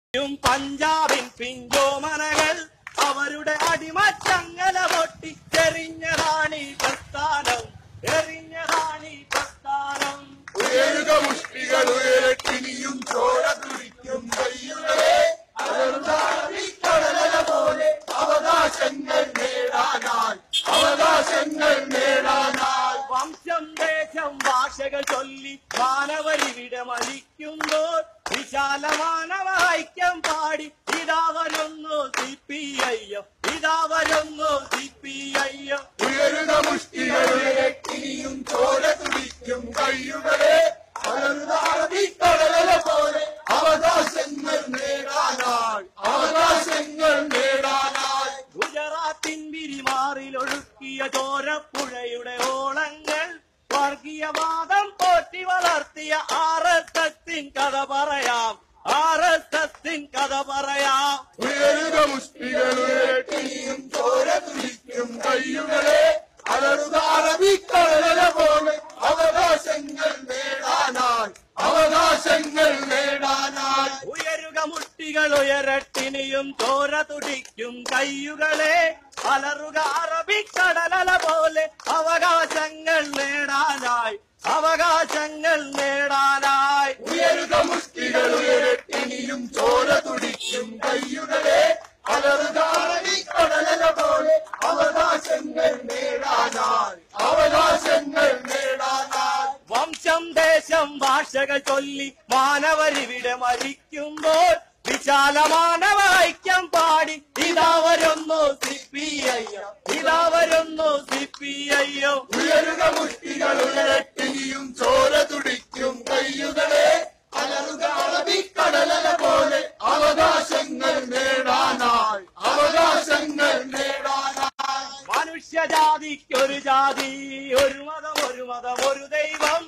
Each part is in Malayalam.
യും പഞ്ചാബിൻ പിഞ്ചോമനകൾ അവരുടെ അടിമച്ചങ്ങല പൊട്ടി എറിഞ്ഞതാണീ പ്രസ്ഥാനം എറിഞ്ഞതാണീ പ്രസ്ഥാനം ഉയരുക മുഷ്ടികൾ ഉയരട്ടിനിയും ചോര തുടിക്കും കയ്യുകളെ കടലല പോലെ അവകാശങ്ങൾ നേടാനായി അവകാശങ്ങൾ നേടാനായി വംശം ദേശം ഭാഷകൾ ചൊല്ലി മാനവരിവിടെ മരിക്കുമ്പോൾ വിശാല മാനവ ഐക്യം പാടി ഇതാ വരുന്നു സി പി ഐയോ ഇതാ വരുന്നു സി പി ഐയോ ഉയരുക മുഷ്ടികൾ ഉയരട്ടിനിയും ചോര തുടിക്കും കയ്യുകളെ കടലല പോലെ അവകാശങ്ങൾ നേടാനായി അവകാശങ്ങൾ നേടാനായി ഗുജറാത്തിൻ വിരിമാറിലൊഴുക്കിയ ചോരപ്പുഴയുടെ ഓളങ്ങൾ വർഗീയവാദം പോറ്റി വളർത്തിയ ആർ എസ് എസിൻ കഥ പറയാം ആർ എസ് എസിൻ കഥ പറയാം ഉയരുക മുഷ്ടികൾ ഉയരട്ടിനിയും ചോര തുടിക്കും കയ്യുകളെ അലറുക അറബിക്കടല പോലെ അവകാശങ്ങൾ നേടാനായി അവകാശങ്ങൾ നേടാനായി ഉയരുക മുട്ടികൾ ഉയരട്ടിനിയും ചോര തുടിക്കും കയ്യുകളെ അലറുക അറബിക്കടലല പോലെ അവകാശങ്ങൾ നേടാനായി അവകാശങ്ങൾ നേടാനായി ഉയരുക മുഷ്ടികൾ ഉയരട്ടിനിയും ചോര തുടിക്കും കയ്യുകളെ അലറുക അറബിക്കടല പോലെ അവകാശങ്ങൾ നേടാനായി അവകാശങ്ങൾ നേടാനായി വംശം ദേശം ഭാഷകൾ ചൊല്ലി മാനവരിവിടെ മരിക്കുമ്പോൾ വിശാല മാനവ ഐക്യം പാടി ഇതാ വരുന്നു സി പി ഐയോ ഇതാ വരുന്നു സി പി ഐയോ ഉയരുക മുഷ്ടികൾ ഉയരട്ടിനിയും ചോര തുടിക്കും കയ്യുകളെ അലറുക അറബിക്കടല പോലെ അവകാശങ്ങൾ നേടാനായി അവകാശങ്ങൾ നേടാനായി മനുഷ്യജാതിക്കൊരു ജാതി ഒരു മതം ഒരു മതം ഒരു ദൈവം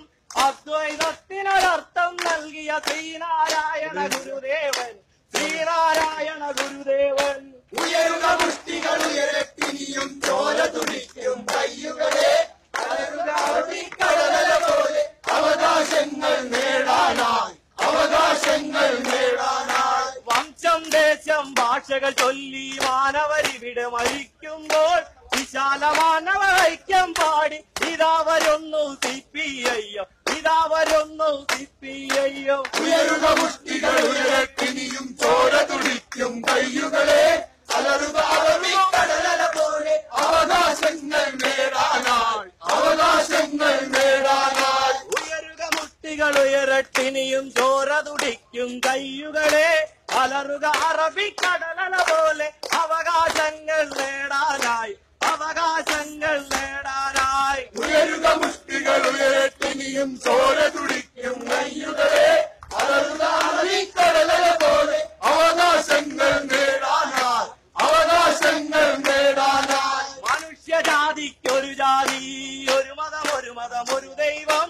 അദ്വൈതത്തിനൊരർത്ഥം നൽകിയ ശ്രീനാരായണ ഗുരുദേവൻ ശ്രീനാരായണ ഗുരുദേവൻ ഉയരുക മുഷ്ടികൾ ഉയരട്ടിനിയും ചോര തുടിക്കും കയ്യുകളെ അലറുക അറബിക്കടല പോലെ അവകാശങ്ങൾ നേടാനായി അവകാശങ്ങൾ നേടാനായി വംശം ദേശം ഭാഷകൾ ചൊല്ലി മാനവരിവിടെ മരിക്കുമ്പോൾ വിശാല മാനവ ഐക്യം പാടി ഇതാ വരുന്നു സി പി ഐയോ ഇതാ വരുന്നു സി പി ഐയോ ഉയരുക മുഷ്ടികൾ ഉയരട്ടിനിയും ചോര തുടിക്കും കയ്യുകളെ അലറുക അറബിക്കടല പോലെ അവകാശങ്ങൾ നേടാനായി അവകാശങ്ങൾ നേടാനായി ഉയരുക മുട്ടികൾ ഉയരട്ടിനിയും ചോര തുടിക്കും കയ്യുകളെ അലറുക അറബിക്കടലല പോലെ അവകാശങ്ങൾ നേടാനായി അവകാശങ്ങൾ നേടാനായി ഉയരുക മുഷ്ടികൾ ഉയരട്ടിനിയും ചോര തുടിക്കും കയ്യുകളെ അലറുക അറബിക്കടല പോലെ അവകാശങ്ങൾ നേടാനായി അവകാശങ്ങൾ നേടാനായി മനുഷ്യജാതിക്കൊരു ജാതി ഒരു മതം ഒരു മതം ഒരു ദൈവം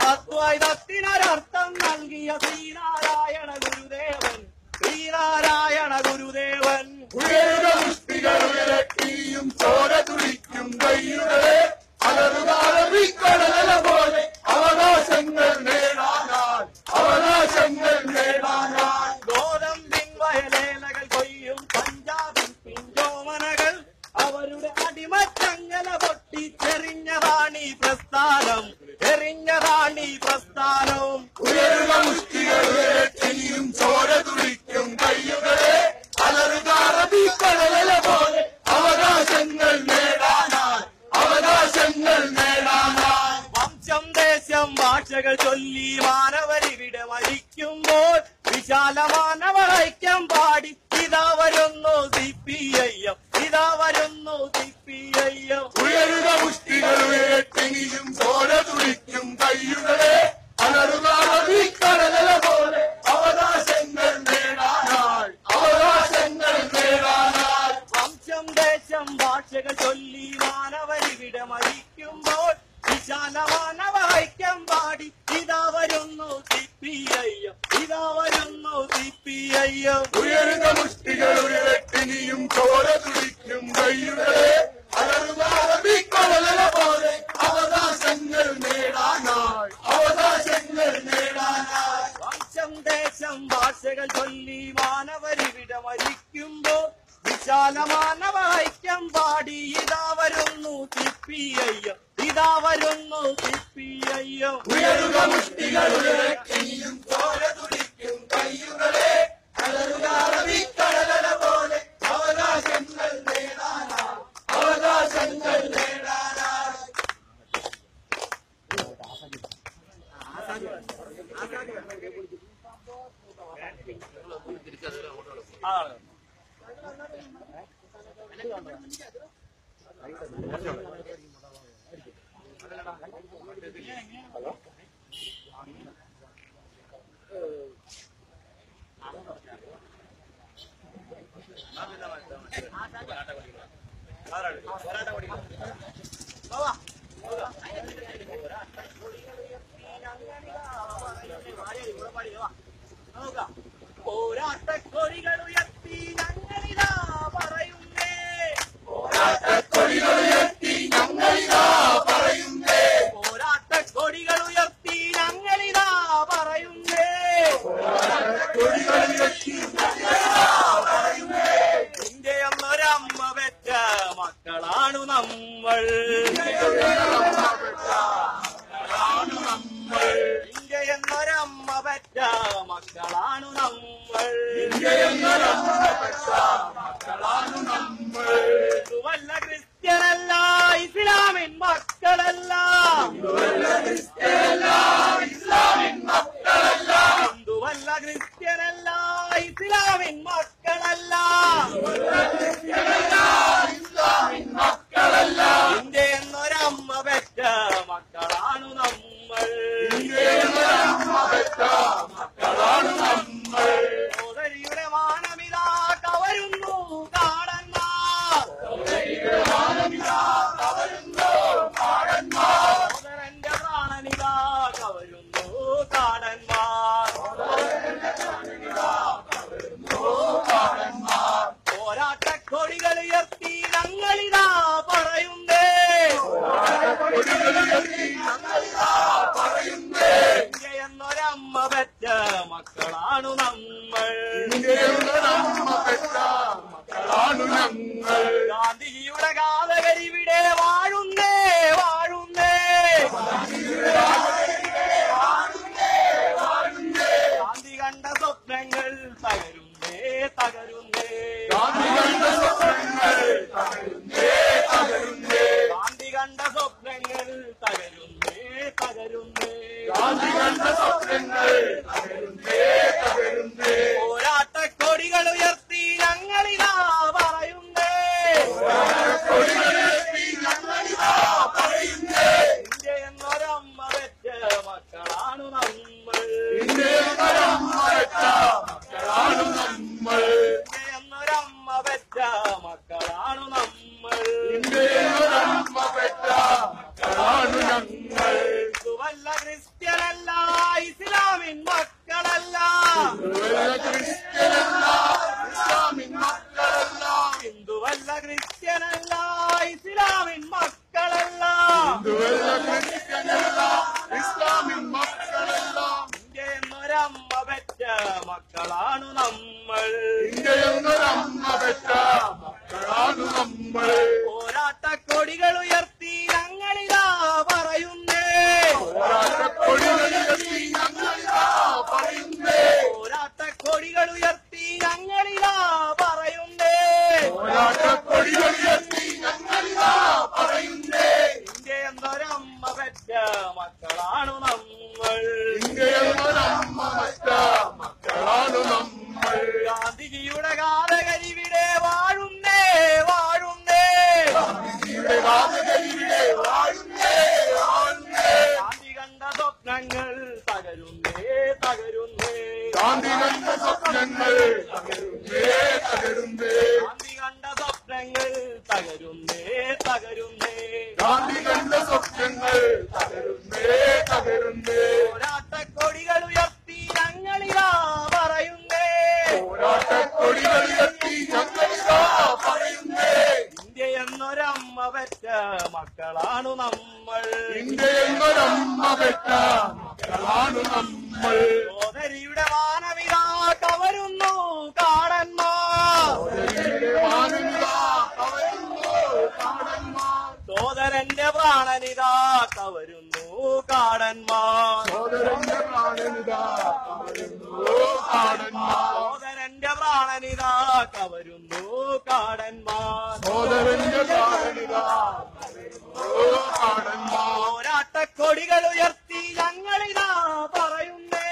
അദ്വൈതത്തിനൊരർത്ഥം നൽകിയ ശ്രീനാരായണ ഗുരുദേവൻ ശ്രീനാരായണ ഗുരുദേവൻ ഉയരുക മുഷ്ടികൾ ഉയരട്ടിയും ചോര തുടിക്കും കയ്യുകളെ അലറുക അറബിക്കടല പോലെ അവകാശങ്ങൾ നേടാനായി അവകാശങ്ങൾ നേടാനായി ഗോതമ്പിൻ വയലേലകൾ കൊയ്യും പഞ്ചാബിൻ പിഞ്ചോമനകൾ അവരുടെ അടിമച്ചങ്ങല പൊട്ടി ചെറിഞ്ഞതാണീ പ്രസ്ഥാനം എറിഞ്ഞതാണീ പ്രസ്ഥാനം ഉയരുക മുഷ്ടികൾ ഉയരട്ടിയും ചോര തുടിക്കും കയ്യുകളെ അലറുക അറബിക്കടല പോലെ അവകാശങ്ങൾ നേടാനായി അവകാശങ്ങൾ നേടാനായി വംശം ദേശം ഭാഷകൾ ചൊല്ലി മാനവരിവിടെ മരിക്കുമ്പോൾ വിശാല മാനവ ഐക്യം പാടി ഇതാ വരുന്നു സി പി ഐയോ ഇതാ വരുന്നു സി പി ഐയോ ഉയരുക മുഷ്ടികൾ ഉയരട്ടിയും ചോര തുടിക്കും കയ്യുകളെ അലറുക അറബിക്കടല പോലെ അവകാശങ്ങൾ നേടാനായി അവകാശങ്ങൾ നേടാനായി വംശം ദേശം ഭാഷകൾ ചൊല്ലി മാനവരിവിടെ മരിക്കുമ്പോൾ വിശാല മാനവ ഐക്യം പാടി ഇതാ വരുന്നു സി പി ഐയോ ഇതാ വരുന്നു സി പി ഐയോ ഉയരുക മുഷ്ടികൾ ഉയരട്ടിനിയും ചോര തുടിക്കും കയ്യുകളെ അലറുക അറബിക്കടല പോലെ അവകാശങ്ങൾ നേടാനായി അവകാശങ്ങൾ നേടാനായി വംശം ദേശം ഭാഷകൾ ചൊല്ലി മാനവ വിശാലമാനവ ഐക്യം പാടി ഇതാ വരുന്നു സിപ്പിഐയം ഇതാ വരുന്നു സിപ്പിഐയം ഉയരുക മുഷ്ടികൾ ഉയരക്കിനിയും ചോര തുടിക്കും കയ്യുകളെ കലരുക അറബിക്കടലല പോലെ അവകാശങ്ങൾ നേടാനാ അവകാശങ്ങൾ നേടാനാ ആണ് പോരാട്ടക്കൊടികൾ ഉയർത്തി ഞങ്ങളിതാ പറയുന്നേ കൊടികൾ ഉയർത്തി ഞങ്ങളിതാ പറയുന്നേ പോരാട്ടക്കൊടികൾ ഉയർത്തി ഞങ്ങളിതാ പറയുന്നേ കൊടികൾ ഉയർത്തി ഇന്ത്യ എന്നൊരമ്മ പെറ്റ മക്കളാണു നമ്മൾ ഇന്ത്യ എന്നൊരമ്മ പെറ്റ മക്കളാണു നമ്മൾ ഹിന്ദുവല്ല ക്രിസ്ത്യനല്ല ഇസ്ലാമിൻ മക്കളല്ല ഹിന്ദുവല്ല ക്രിസ്ത്യനല്ല ഇസ്ലാമിൻ മക്കളല്ല ഇന്ത്യ എന്നൊരമ്മ പെറ്റ മക്കളാണു നമ്മൾ സോദരിയുടെ മാനമിതാ കവരുന്നു കാടന്മാർ സോദരന്റെ പ്രാണനിതാ കവരുന്നു കാടന്മാർ പോരാട്ടക്കൊടികൾ ഉയർത്തി ഞങ്ങളിതാ പറയുന്നേ ഇന്ത്യ എന്നൊരമ്മ പെറ്റ മക്കളാണു നമ്മൾ മക്കളാണു ഞങ്ങൾ ഗാന്ധിജിയുടെ ഗാഥകരിവിടെ വാഴുന്നേ വാഴുന്നേ ഗാന്ധി കണ്ട സ്വപ്നങ്ങൾ തകരുന്നേ തകരുന്നേ ഗാന്ധി കണ്ട സ്വപ്നങ്ങൾ തകരുന്നേ തകരുന്നേ ഗാന്ധി കണ്ട സ്വപ്നങ്ങൾ തകരുന്നേ തകരുന്നേ ഗാന്ധി കണ്ട സ്വപ്നങ്ങൾ തകരുന്നേ തകരുന്നേ പോരാട്ടക്കൊടികൾ ഉയർത്തി ഞങ്ങളിതാ പറയുന്നേ കൊടികളുയർത്തി ഞങ്ങളിതാ പറയുന്നേ ഇന്ത്യ എന്നൊരമ്മ വെച്ച മക്കളാണു നമ്മൾ ഇന്ത്യയൊരമ്മ വെച്ച മക്കളാണു നമ്മൾ ഇന്ത്യ എന്നൊരമ്മ വെച്ച മക്കളാണു നമ്മൾ ഇന്ത്യയൊരമ്മ വെച്ച മക്കളാണു ഞങ്ങൾ ഹിന്ദുവല്ല ക്രിസ്ത്യനല്ല ഇസ്ലാമിൻ മക്കളല്ല ഇതുവല്ല ക്രിസ്ത്യനല്ല ഇസ്ലാമിൻ മക്കളല്ല ഹിന്ദുവല്ല ക്രിസ്ത്യനല്ല ഇസ്ലാമിൻ മക്കളല്ല ഇതുവല്ല ക്രിസ്ത്യനല്ല ഇസ്ലാമിൻ മക്കളല്ല ഇന്ത്യ എന്നൊരമ്മ പെറ്റ മക്കളാണു നമ്മൾ ഇന്ത്യയൊരമ്മ വെച്ച മക്കളാണു നമ്മൾ പോരാട്ടക്കൊടികൾ ഉയർത്തി ഞങ്ങളിതാ പറയുന്നേ പോരാട്ടക്കൊടികളുയർത്തി ഞങ്ങളിതാ പറയുന്നേ പോരാട്ടക്കൊടികൾ ഉയർത്തി ഞങ്ങളിതാ പറയുന്നേ പോരാട്ടക്കൊടികളുയർത്തി ഞങ്ങളിതാ പറയുന്നേ ഇന്ത്യ എന്നൊരമ്മ പെറ്റ മക്കളാണു നമ്മൾ ഇന്ത്യയൊരമ്മ വെച്ച മക്കളാണു നമ്മൾ ഗാന്ധിജിയുടെ ഗാഥകരിവിടെ വാഴുന്നേ വാഴുന്നേ ഇവിടെ വാതകരിവിടെ വാഴുന്നേ വാഴുന്നേ ഗാന്ധി കണ്ട സ്വപ്നങ്ങൾ തകരുന്നേ തകരുന്നേ ഗാന്ധി കണ്ട സ്വപ്നങ്ങൾ തകരുന്നേ തകരുന്നേ ഗാന്ധി കണ്ട സ്വപ്നങ്ങൾ തകരുന്നേ തകരുന്നേ ഗാന്ധി കണ്ട സ്വപ്നങ്ങൾ തകരുന്നേ തകരുന്നേ പോരാട്ടക്കൊടികൾ ഉയർത്തി ഞങ്ങളിതാ പറയുന്നേ പോരാട്ടക്കൊടികളുയർത്തി ഞങ്ങളിതാ പറയുന്നേ ഇന്ത്യ എന്നൊരമ്മ പെറ്റ മക്കളാണു നമ്മൾ ഇന്ത്യ എന്നൊരമ്മ പെറ്റ മക്കളാണു നമ്മൾ സോദരിയുടെ മാനവിതാ കവരുന്നു കാടന്മാർ സോദരിയുടെ മാനവിക പ്രാണനിതാ കവരുന്നു കാടന്മാർ സോദരന്റെ പ്രാണനിതാ കവരുന്നു കാടന്മാർ സോദരന്റെ പ്രാണനിതാ കവരുന്നു കാടന്മാർ സോദരന്റെ പ്രാണനിതാ കവരുന്നു കാടന്മാർ പോരാട്ടക്കൊടികൾ ഉയർത്തി ഞങ്ങളിതാ പറയുന്നേ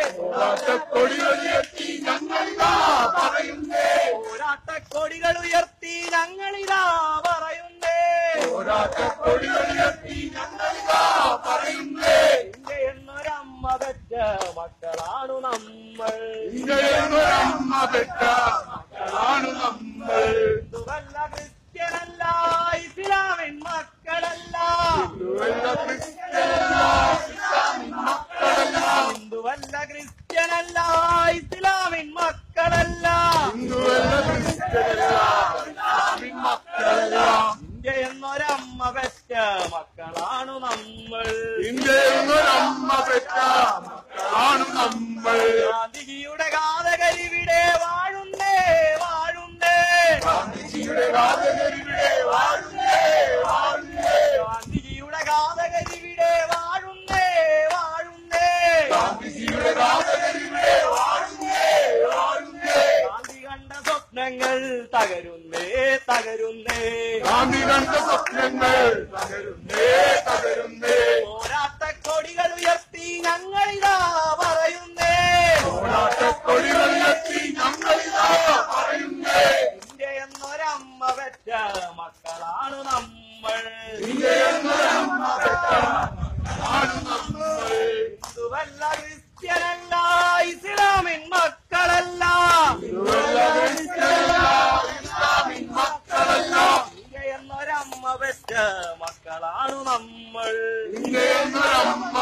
കൊടികൾ ഉയർത്തി ഞങ്ങളിതാ പറയുന്നേ പോരാട്ടക്കൊടികൾ ഉയർത്തി ഞങ്ങളിതാ പറയുന്നേ കൊടികൾ ഉയർത്തി ഞങ്ങളിതാ പറയുന്നേ ഇന്ത്യ എന്നൊരമ്മ പെറ്റ മക്കളാണു നമ്മൾ ഇങ്ങനെയൊരമ്മ പെട്ട മക്കളാണ് നമ്മൾ ഹിന്ദുവല്ല ക്രിസ്ത്യനല്ല ഇസ്ലാമിൻ മക്കളല്ല ഹിന്ദുവല്ല ക്രിസ്ത്യനല്ല ഇസ്ലാമിൻ മക്കളല്ല ഹിന്ദുവല്ല ക്രിസ്ത്യനല്ല ഇസ്ലാമിൻ മക്കളല്ല ഹിന്ദുവല്ല ക്രിസ്ത്യനല്ല ഇസ്ലാമിൻ മക്കളല്ല ഇന്ത്യ എന്നൊരമ്മ പെറ്റ മക്കളാണു നമ്മൾ ഇന്ത്യയൊരമ്മ പെട്ട മക്കളാണ് നമ്മൾ ഗാന്ധിജിയുടെ ഗാഥകരിവിടെ വാഴുന്നേ വാഴുന്നേ ഗാന്ധിജിയുടെ ഗാഥകരിവിടെ വാഴുന്നേ വാഴുന്നേ ഗാന്ധിജിയുടെ ഗാഥകരിവിടെ വാഴുന്നേ വാഴുന്നേ ഗാന്ധിജിയുടെ ഗാഥകരിവിടെ വാഴുന്നേ വാഴുന്നേ ഗാന്ധി കണ്ട സ്വപ്നങ്ങൾ തകരുന്നേ തകരുന്നേ ഗാന്ധി കണ്ട സ്വപ്നങ്ങൾ തകരുന്നേ തകരുന്നേ പോരാട്ടക്കൊടികൾ ഉയർത്തി ഞങ്ങളിതാ പറയുന്നേ കൊടികൾ ഉയർത്തി ഞങ്ങളിതാ പറയുന്നേ ഇന്ത്യ എന്നൊരമ്മ പെറ്റ മക്കളാണ് നമ്മൾ ഇന്ത്യയൊരമ്മ പെട്ട മക്കളാണ് നമ്മൾ ഹിന്ദുവല്ല ക്രിസ്ത്യനല്ല ഇസ്ലാമിൻ മക്കളല്ല ഹിന്ദുവല്ല ക്രിസ്ത്യനല്ല ഇസ്ലാമിൻ മക്കളല്ല ഇന്ത്യ എന്നൊരമ്മ പെറ്റ മക്കളാണു നമ്മൾ ഇന്ത്യയൊരമ്മ